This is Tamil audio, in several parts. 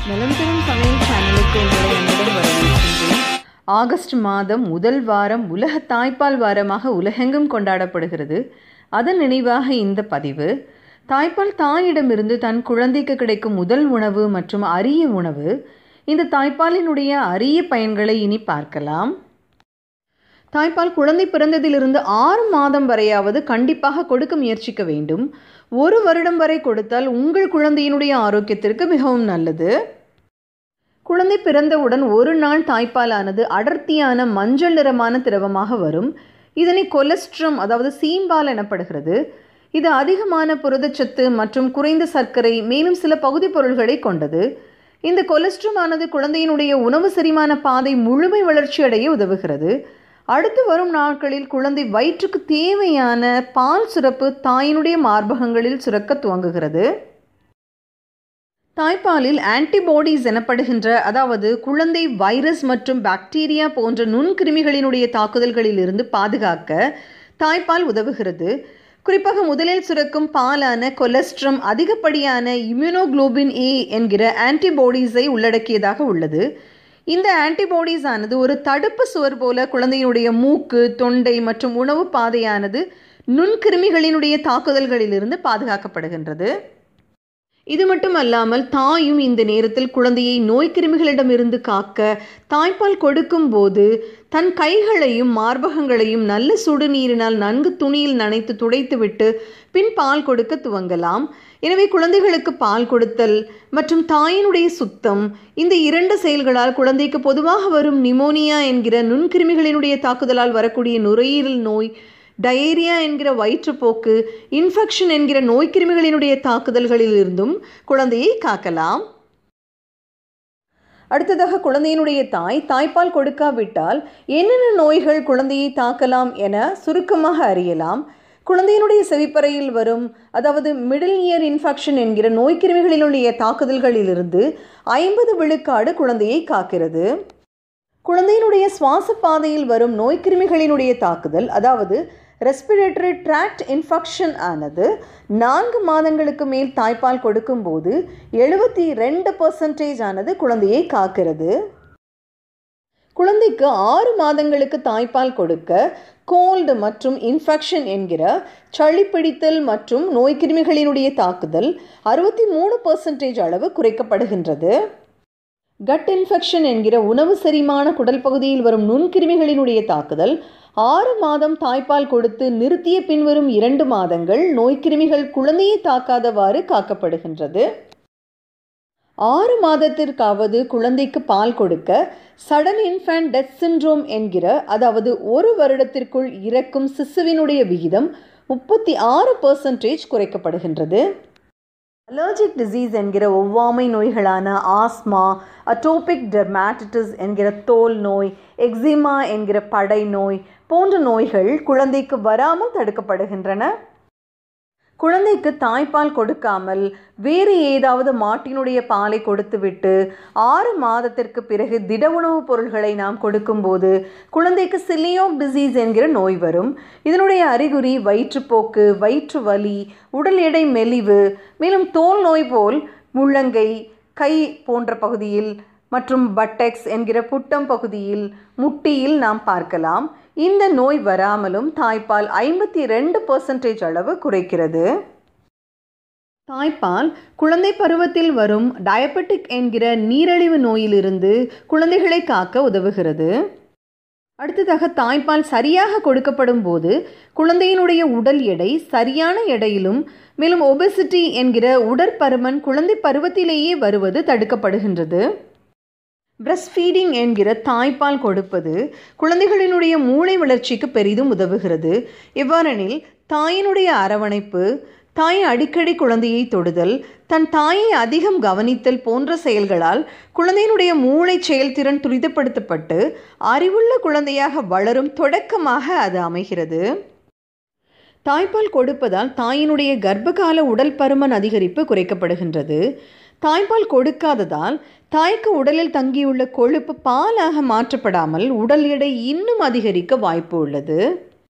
நலம் தரும் சமையல் சேனலுக்கு உங்களை அன்புடன் வரவேற்கின்றேன் ஆகஸ்ட் மாதம் முதல் வாரம் உலக தாய்ப்பால் வாரமாக உலகெங்கும் கொண்டாடப்படுகிறது அதன் நினைவாக இந்த பதிவு தாய்ப்பால் தாயிடமிருந்து தன் குழந்தைக்கு கிடைக்கும் முதல் உணவு மற்றும் அரிய உணவு இந்த தாய்ப்பாலினுடைய அரிய பயன்களை இனி பார்க்கலாம் தாய்ப்பால் குழந்தை பிறந்ததிலிருந்து ஆறு மாதம் வரையாவது கண்டிப்பாக கொடுக்க முயற்சிக்க வேண்டும் ஒரு வருடம் வரை கொடுத்தால் உங்கள் குழந்தையினுடைய ஆரோக்கியத்திற்கு மிகவும் நல்லது குழந்தை பிறந்தவுடன் ஒரு நாள் தாய்ப்பாலானது அடர்த்தியான மஞ்சள் நிறமான திரவமாக வரும் இதனை கொலஸ்ட்ரம் அதாவது சீம்பால் எனப்படுகிறது இது அதிகமான புரதச்சத்து மற்றும் குறைந்த சர்க்கரை மேலும் சில பகுதி பொருள்களை கொண்டது இந்த கொலஸ்ட்ரம் ஆனது குழந்தையினுடைய உணவு செரிமான பாதை முழுமை வளர்ச்சி அடைய உதவுகிறது அடுத்து வரும் நாட்களில் குழந்தை வயிற்றுக்கு தேவையான பால் சுரப்பு தாயினுடைய மார்பகங்களில் சுரக்க துவங்குகிறது தாய்ப்பாலில் ஆன்டிபாடிஸ் எனப்படுகின்ற அதாவது குழந்தை வைரஸ் மற்றும் பாக்டீரியா போன்ற நுண்கிருமிகளினுடைய தாக்குதல்களிலிருந்து பாதுகாக்க தாய்ப்பால் உதவுகிறது குறிப்பாக முதலில் சுரக்கும் பாலான கொலஸ்ட்ரம் அதிகப்படியான இம்யூனோகுளோபின் ஏ என்கிற ஆன்டிபாடிஸை உள்ளடக்கியதாக உள்ளது இந்த ஆன்டிபாடிஸ் ஆனது ஒரு தடுப்பு சுவர் போல குழந்தையினுடைய மூக்கு தொண்டை மற்றும் உணவு பாதையானது நுண்கிருமிகளினுடைய தாக்குதல்களிலிருந்து பாதுகாக்கப்படுகின்றது இது மட்டும் அல்லாமல் தாயும் இந்த நேரத்தில் குழந்தையை நோய்க்கிருமிகளிடமிருந்து காக்க தாய்ப்பால் கொடுக்கும் போது தன் கைகளையும் மார்பகங்களையும் நல்ல சுடுநீரினால் நன்கு துணியில் நனைத்து துடைத்துவிட்டு பின் பால் கொடுக்க துவங்கலாம் எனவே குழந்தைகளுக்கு பால் கொடுத்தல் மற்றும் தாயினுடைய சுத்தம் இந்த இரண்டு செயல்களால் குழந்தைக்கு பொதுவாக வரும் நிமோனியா என்கிற நுண்கிருமிகளினுடைய தாக்குதலால் வரக்கூடிய நுரையீரல் நோய் டயேரியா என்கிற வயிற்றுப்போக்கு இன்ஃபெக்ஷன் என்கிற நோய்க்கிருமிகளினுடைய தாக்குதல்களிலிருந்தும் குழந்தையை காக்கலாம் அடுத்ததாக குழந்தையினுடைய தாய் தாய்ப்பால் கொடுக்காவிட்டால் என்னென்ன நோய்கள் குழந்தையை தாக்கலாம் என சுருக்கமாக அறியலாம் குழந்தையினுடைய செவிப்பறையில் வரும் அதாவது மிடில் இயர் இன்ஃபெக்ஷன் என்கிற நோய்க்கிருமிகளினுடைய தாக்குதல்களிலிருந்து ஐம்பது விழுக்காடு குழந்தையை காக்கிறது குழந்தையினுடைய சுவாச பாதையில் வரும் நோய்க்கிருமிகளினுடைய தாக்குதல் அதாவது ரெஸ்பிரேட்டரி ட்ராக்ட் இன்ஃபெக்ஷன் ஆனது நான்கு மாதங்களுக்கு மேல் தாய்ப்பால் கொடுக்கும்போது எழுபத்தி ரெண்டு பர்சன்டேஜ் ஆனது குழந்தையை காக்கிறது குழந்தைக்கு ஆறு மாதங்களுக்கு தாய்ப்பால் கொடுக்க கோல்டு மற்றும் இன்ஃபெக்ஷன் என்கிற சளி பிடித்தல் மற்றும் நோய்க்கிருமிகளினுடைய தாக்குதல் அறுபத்தி மூணு பர்சன்டேஜ் அளவு குறைக்கப்படுகின்றது கட் இன்ஃபெக்ஷன் என்கிற உணவு செரிமான குடல் பகுதியில் வரும் நுண்கிருமிகளினுடைய தாக்குதல் ஆறு மாதம் தாய்ப்பால் கொடுத்து நிறுத்திய பின்வரும் இரண்டு மாதங்கள் நோய்க்கிருமிகள் குழந்தையை தாக்காதவாறு காக்கப்படுகின்றது ஆறு மாதத்திற்காவது குழந்தைக்கு பால் கொடுக்க சடன் இன்ஃபேண்ட் டெத் சின்ட்ரோம் என்கிற அதாவது ஒரு வருடத்திற்குள் இறக்கும் சிசுவினுடைய விகிதம் முப்பத்தி ஆறு பர்சன்டேஜ் குறைக்கப்படுகின்றது அலர்ஜிக் டிசீஸ் என்கிற ஒவ்வாமை நோய்களான ஆஸ்மா அட்டோபிக் டெர்மாட்டிட்டிஸ் என்கிற தோல் நோய் எக்ஸிமா என்கிற படை நோய் போன்ற நோய்கள் குழந்தைக்கு வராமல் தடுக்கப்படுகின்றன குழந்தைக்கு தாய்ப்பால் கொடுக்காமல் வேறு ஏதாவது மாட்டினுடைய பாலை கொடுத்துவிட்டு ஆறு மாதத்திற்கு பிறகு திட உணவுப் பொருள்களை நாம் கொடுக்கும்போது குழந்தைக்கு சிலியோக் டிசீஸ் என்கிற நோய் வரும் இதனுடைய அறிகுறி வயிற்றுப்போக்கு வயிற்று வலி உடல் எடை மெலிவு மேலும் தோல் நோய் போல் முள்ளங்கை கை போன்ற பகுதியில் மற்றும் பட்டெக்ஸ் என்கிற புட்டம் பகுதியில் முட்டியில் நாம் பார்க்கலாம் இந்த நோய் வராமலும் தாய்ப்பால் ஐம்பத்தி ரெண்டு பர்சன்டேஜ் அளவு குறைக்கிறது தாய்ப்பால் குழந்தை பருவத்தில் வரும் டயபெட்டிக் என்கிற நீரிழிவு நோயிலிருந்து குழந்தைகளை காக்க உதவுகிறது அடுத்ததாக தாய்ப்பால் சரியாக கொடுக்கப்படும் போது குழந்தையினுடைய உடல் எடை சரியான எடையிலும் மேலும் ஒபெசிட்டி என்கிற உடற்பருமன் குழந்தை பருவத்திலேயே வருவது தடுக்கப்படுகின்றது பிரஸ்ட் ஃபீடிங் என்கிற தாய்ப்பால் கொடுப்பது குழந்தைகளினுடைய மூளை வளர்ச்சிக்கு பெரிதும் உதவுகிறது எவ்வாறெனில் தாயினுடைய அரவணைப்பு தாய் அடிக்கடி குழந்தையை தொடுதல் தன் தாயை அதிகம் கவனித்தல் போன்ற செயல்களால் குழந்தையினுடைய மூளை செயல்திறன் துரிதப்படுத்தப்பட்டு அறிவுள்ள குழந்தையாக வளரும் தொடக்கமாக அது அமைகிறது தாய்ப்பால் கொடுப்பதால் தாயினுடைய கர்ப்பகால உடல் பருமன் அதிகரிப்பு குறைக்கப்படுகின்றது தாய்ப்பால் கொடுக்காததால் தாய்க்கு உடலில் தங்கியுள்ள கொழுப்பு பாலாக மாற்றப்படாமல் உடல் எடை இன்னும் அதிகரிக்க வாய்ப்பு உள்ளது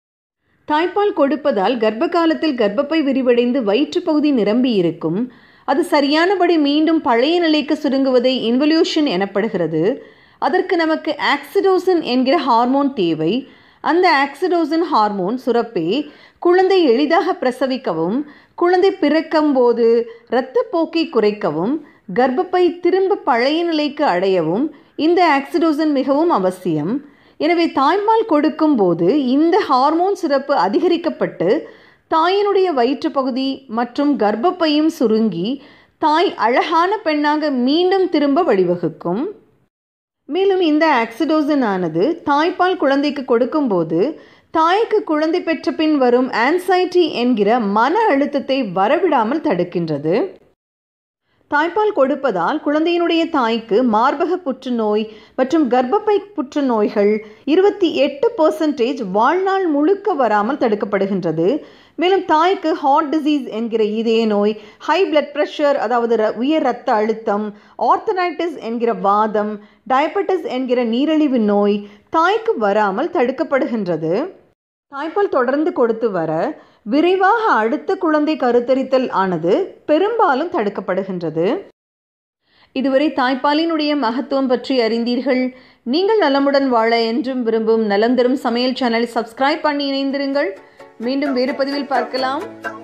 தாய்ப்பால் கொடுப்பதால் கர்ப்ப காலத்தில் கர்ப்பப்பை விரிவடைந்து வயிற்றுப்பகுதி நிரம்பி இருக்கும் அது சரியானபடி மீண்டும் பழைய நிலைக்கு சுருங்குவதை இன்வல்யூஷன் எனப்படுகிறது அதற்கு நமக்கு ஆக்சிடோசின் என்கிற ஹார்மோன் தேவை அந்த ஆக்சிடோசின் ஹார்மோன் சுரப்பே குழந்தை எளிதாக பிரசவிக்கவும் குழந்தை பிறக்கும் போது இரத்தப்போக்கை குறைக்கவும் கர்ப்பப்பை திரும்ப பழைய நிலைக்கு அடையவும் இந்த ஆக்சிடோசின் மிகவும் அவசியம் எனவே தாய்ப்பால் கொடுக்கும் போது இந்த ஹார்மோன் சுரப்பு அதிகரிக்கப்பட்டு தாயினுடைய வயிற்றுப்பகுதி மற்றும் கர்ப்பப்பையும் சுருங்கி தாய் அழகான பெண்ணாக மீண்டும் திரும்ப வழிவகுக்கும் மேலும் இந்த ஆக்சிடோசின் ஆனது தாய்ப்பால் குழந்தைக்கு கொடுக்கும்போது தாய்க்கு குழந்தை பெற்ற பின் வரும் ஆன்சைட்டி என்கிற மன அழுத்தத்தை வரவிடாமல் தடுக்கின்றது தாய்ப்பால் கொடுப்பதால் குழந்தையினுடைய தாய்க்கு மார்பக புற்றுநோய் மற்றும் கர்ப்பப்பை புற்றுநோய்கள் இருபத்தி எட்டு பர்சன்டேஜ் வாழ்நாள் முழுக்க வராமல் தடுக்கப்படுகின்றது மேலும் தாய்க்கு ஹார்ட் டிசீஸ் என்கிற இதய நோய் ஹை பிளட் ப்ரெஷர் அதாவது ர- உயர் ரத்த அழுத்தம் ஆர்த்தனைட்டிஸ் என்கிற வாதம் டயபெட்டிஸ் என்கிற நீரிழிவு நோய் தாய்க்கு வராமல் தடுக்கப்படுகின்றது தாய்ப்பால் தொடர்ந்து கொடுத்து வர விரைவாக அடுத்த குழந்தை கருத்தரித்தல் ஆனது பெரும்பாலும் தடுக்கப்படுகின்றது இதுவரை தாய்ப்பாலினுடைய மகத்துவம் பற்றி அறிந்தீர்கள் நீங்கள் நலமுடன் வாழ என்றும் விரும்பும் நலம் தரும் சமையல் சேனலை சப்ஸ்கிரைப் பண்ணி இணைந்திருங்கள் மீண்டும் வேறு பதிவில் பார்க்கலாம்